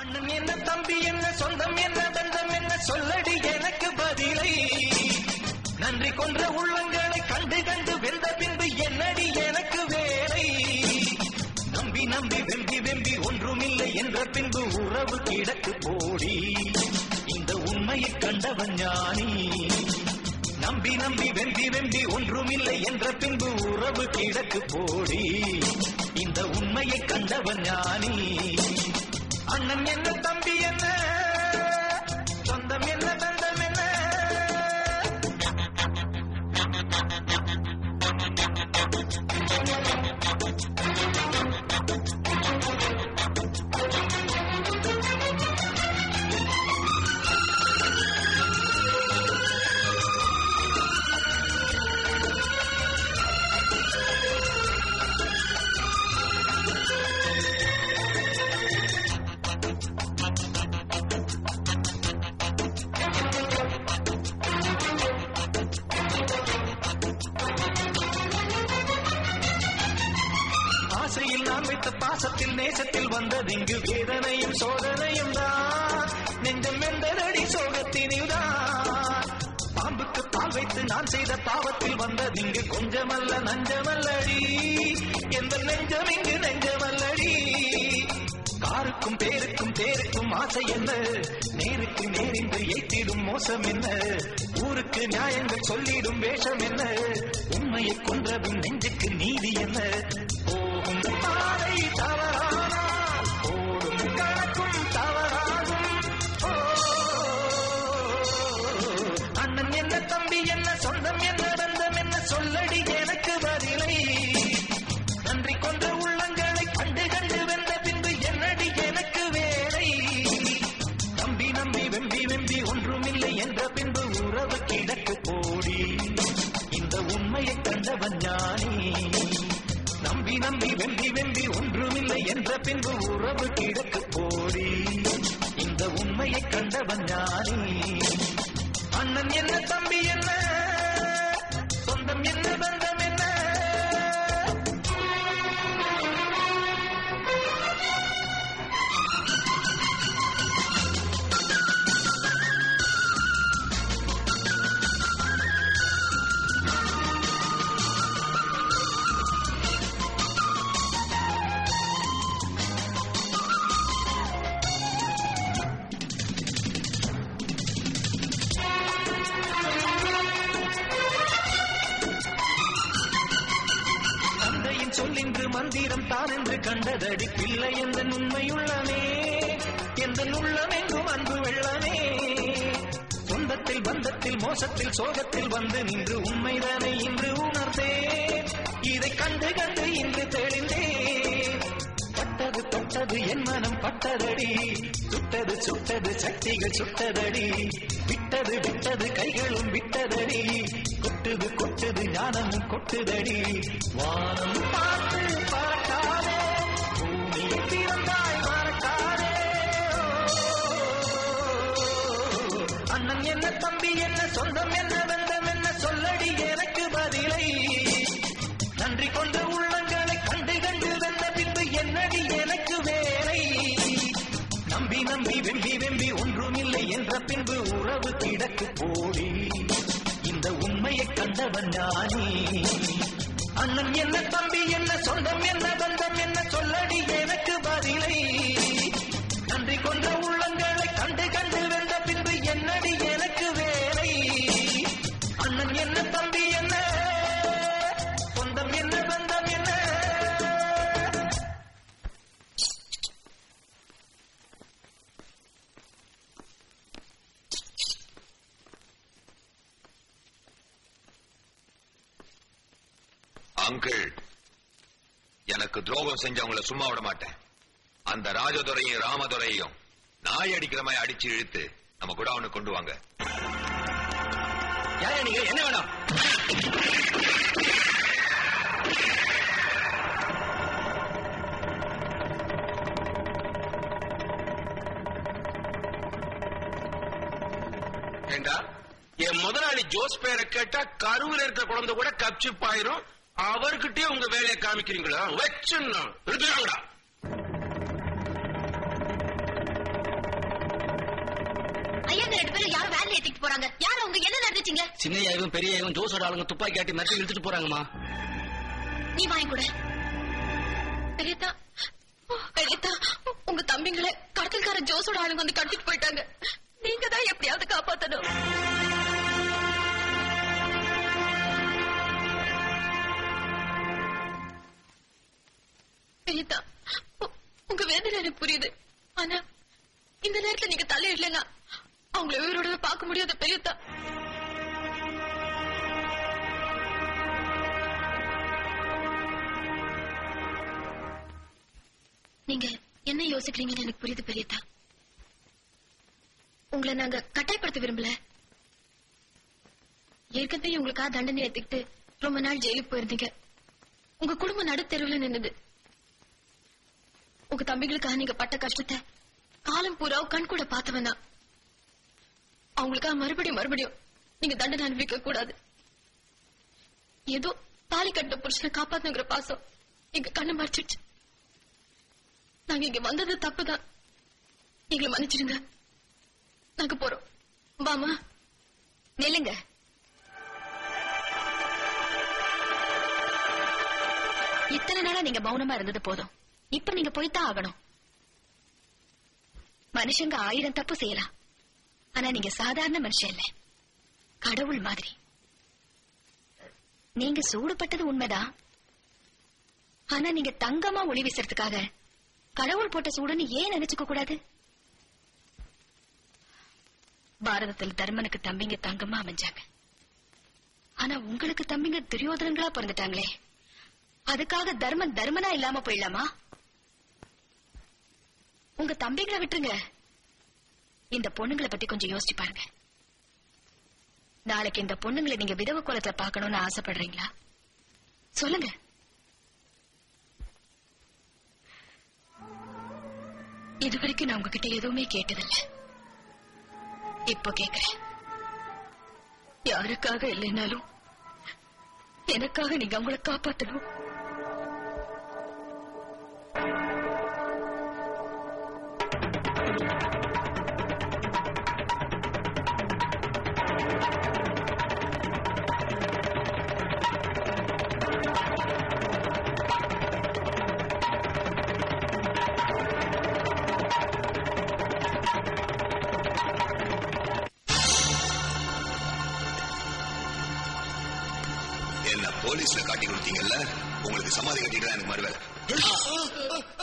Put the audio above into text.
அண்ணன் என்ன தம்பி என்ன சொந்தம் என்ன பந்தம் என்ன சொல்லடி எனக்கு பதிலை நன்றி கொன்ற உள்ளங்களை கண்டு கண்டு வெந்த பின்பு என்னடி எனக்கு வேலை நம்பி நம்பி வெம்பி வெம்பி ஒன்றுமில்லை என்ற பின்பு உறவு கிடக்கு போடி இந்த உண்மையை கண்டவன் ஞானி நம்பி நம்பி வெம்பி வெம்பி ஒன்றுமில்லை என்ற பின்பு உறவு கிடக்கு போடி இந்த உண்மையை கண்டவன் ஞானி அண்ணன் என்ன தம்பி என்ன சொந்தம் என்ன பந்தம் என்ன ஆசையில் நான் வைத்த பாசத்தில் நேசத்தில் வந்ததிங்கு வேதனையும் சோதனையும் தான் நெஞ்சம் வெந்ததடி சோகத்தினில் தான் பாம்புக்கு பால் வைத்து நான் செய்த பாவத்தில் வந்ததிங்கு கொஞ்சமல்ல நஞ்சமல்லடி எந்த நெஞ்சம் இங்கு நெஞ்சமல்லடி காருக்கும் பேருக்கும் தேருக்கும் ஆசை என்ன நேருக்கு நேரின்று ஏற்றிடும் மோசம் என்ன ஊருக்கு நியாயங்கள் சொல்லிடும் வேஷம் என்ன உண்மையை கொன்றதும் நெஞ்சுக்கு நீதி என்ன போகும் பாதை தவறானால் ஓடும் கணக்கும் தவறாகும் ஓ, அண்ணன் என்ன தம்பி என்ன சொந்தம் என்ன பந்தம் என்ன சொல்லடி எனக்கு பதிலை நன்றி கொன்ற உள்ளங்களை கண்டு கண்டு வென்ற பின்பு என்னடி எனக்கு வேலை நம்பி நம்பி வெம்பி வெம்பி ஒன்றுமில்லை என்ற பின்பு உறவு கிடக்கு போடி இந்த உண்மையை கண்டவன் ஞானி நம்பி நம்பி வெம்பி வெம்பி ஒன்றுமில்லை என்ற பின்பு உறவு கிடக்கு போடி இந்த உண்மையை கண்டவன் ஞானி அண்ணன் என்ன தம்பி என்ன சொந்தம் என்ன பந்தம் என்ன தந்தையின் சொல்லின்று மந்திரம் தான் என்று கண்டதடி பிள்ளை எந்த உண்மையுள்ளமே எந்த உள்ளமெங்கும் அன்பு வெள்ளமே சொந்தத்தில் பந்தத்தில் மோசத்தில் சோகத்தில் வந்து நின்று உண்மைதானே இன்று உணர்ந்தே இதை கண்டு கண்டு இன்று தெளிந்தே பட்டது பட்டது என் மனம் பட்டதடி சுட்டது சுட்டது சக்திகள் சுட்டதடி விட்டது விட்டது கைகளும் விட்டதடி கொட்டுது கொட்டுது ஞானமும் கொட்டுதடி வானம் பார்த்து பார்க்காதே பூமியில் பிறந்தாய் மறக்காதே ஓ, அண்ணன் என்ன தம்பி என்ன சொந்தம் என்ன பந்தம் என்ன சொல்லடி எனக்கு பதிலை நன்றி கொண்ட உள்ளங்களை கண்டு கண்டு வென்ற பின்பு என்னடி எனக்கு வேலை நம்பி நம்பி வெம்பி வெம்பி ஒன்றுமில்லை என்ற பின்பு உறவு கிடக்கு போடி இந்த உண்மையை கண்டவன் ஞானி அண்ணன் என்ன தம்பி என்ன சொந்தம் என்ன பந்தம் என்ன சொல்லடி எனக்கு பதிலை நன்றி கொண்ட உள்ளங்களை கண்டு கண்டு வென்ற பின்பு என்னடி எனக்கு வேலை அண்ணன் என்ன தம்பி என்ன சொந்தம் என்ன பந்தம் என்ன அங்கிள் எனக்கு துரோகம் செஞ்சவங்கள சும்மா விட மாட்டேன் அந்த ராஜதுரையும் ராமதுரையும் நாய் அடிக்கிற மாதிரி அடிச்சு இழுத்து நம்ம குடவுனுக்கு கொண்டு வாங்க யாரா நீங்க என்ன வேணும் ஏண்டா என் முதலாளி ஜோஸ் பேரை கேட்டா கருவில் இருக்கிற குழந்தை கூட கப்சி பாயிரும் அவர்கிட்டயே உங்க வேலையை காமிக்கிறீங்களா வச்சுன்னா நிறுத்துறாங்கடா ரெண்டு பேரும் யாரும் வேலையை ஏத்திட்டு போறாங்க யாரும் அவங்க என்ன நடந்துச்சீங்க சின்னையாவும் பெரியவும் ஜோசோட ஆளுங்க துப்பாக்கி காட்டி மிரட்டி இழுத்துட்டு போறாங்கம்மா நீ வாங்கி கூட பெரியத்தா பெரியத்தா உங்க தம்பிங்களை கடத்தல்கார ஜோஸோட ஆளுங்க வந்து கடத்திட்டு போயிட்டாங்க நீங்க தான் எப்படியாவது காப்பாத்தணும் பெரியத்தா உ- உங்க வேதனை எனக்கு புரியுது ஆனா இந்த நேரத்துல நீங்க தலையிடலன்னா அவங்கள உயிரோட பார்க்க முடியாது பெரியத்தா நீங்க என்ன யோசிக்கிறீங்கன்னு எனக்கு புரியுது பெரியதா உங்களை நாங்க கட்டாயப்படுத்த விரும்பல ஏற்கனவே உங்களுக்காக தண்டனை எடுத்துக்கிட்டு ரொம்ப நாள் ஜெயிலுக்கு போயிருந்தீங்க உங்க குடும்பம் நடுத்தெருவுல நின்னுது உங்க தம்பிகளுக்காக நீங்க பட்ட கஷ்டத்தை காலம் பூரா கண் கூட பார்த்தவன் தான் அவங்களுக்காக மறுபடியும் மறுபடியும் நீங்க தண்டனை அனுபவிக்க கூடாது ஏதோ தாலி கட்ட புருஷனை காப்பாத்துங்கிற பாசம் எங்க கண்ணை மறைச்சிடுச்சு நாங்க இங்க வந்தது தப்புதான் எங்களை மன்னிச்சிடுங்க நாங்க போறோம் வாமா நில்லுங்க இத்தனை நாளா நீங்க மௌனமா இருந்தது போதும் இப்ப நீங்க போய்தான் ஆகணும் மனுஷங்க ஆயிரம் தப்பு செய்யலாம் ஆனா நீங்க சாதாரண மனுஷன் இல்ல கடவுள் மாதிரி நீங்க சூடுபட்டது உண்மைதான் ஆனா நீங்க தங்கமா ஒளி வீசுறதுக்காக கடவுள் போட்ட சூடுன்னு ஏன் நினைச்சுக்க கூடாது பாரதத்துல தர்மனுக்கு தம்பிங்க தங்கமா அமைஞ்சாங்க ஆனா உங்களுக்கு தம்பிங்க துரியோதனங்களா பிறந்துட்டாங்களே அதுக்காக தர்மன் தர்மனா இல்லாம போயிடலாமா உங்க தம்பிகளை விட்டுருங்க இந்த பொண்ணுங்களை பத்தி கொஞ்சம் யோசிச்சு பாருங்க நாளைக்கு இந்த பொண்ணுங்களை நீங்க விதவ கோலத்துல பார்க்கணும்னு ஆசைப்படுறீங்களா சொல்லுங்க இதுவரைக்கும் நான் உங்ககிட்ட எதுவுமே கேட்டதில்ல இப்போ கேக்குறேன் யாருக்காக இல்லைனாலும் எனக்காக நீங்க அவங்கள காப்பாத்தணும் என்ன போலீஸ்ல காட்டி கொடுத்தீங்கல்ல உங்களுக்கு சமாதி கட்டிட்டு தான் எனக்கு மறுவேலை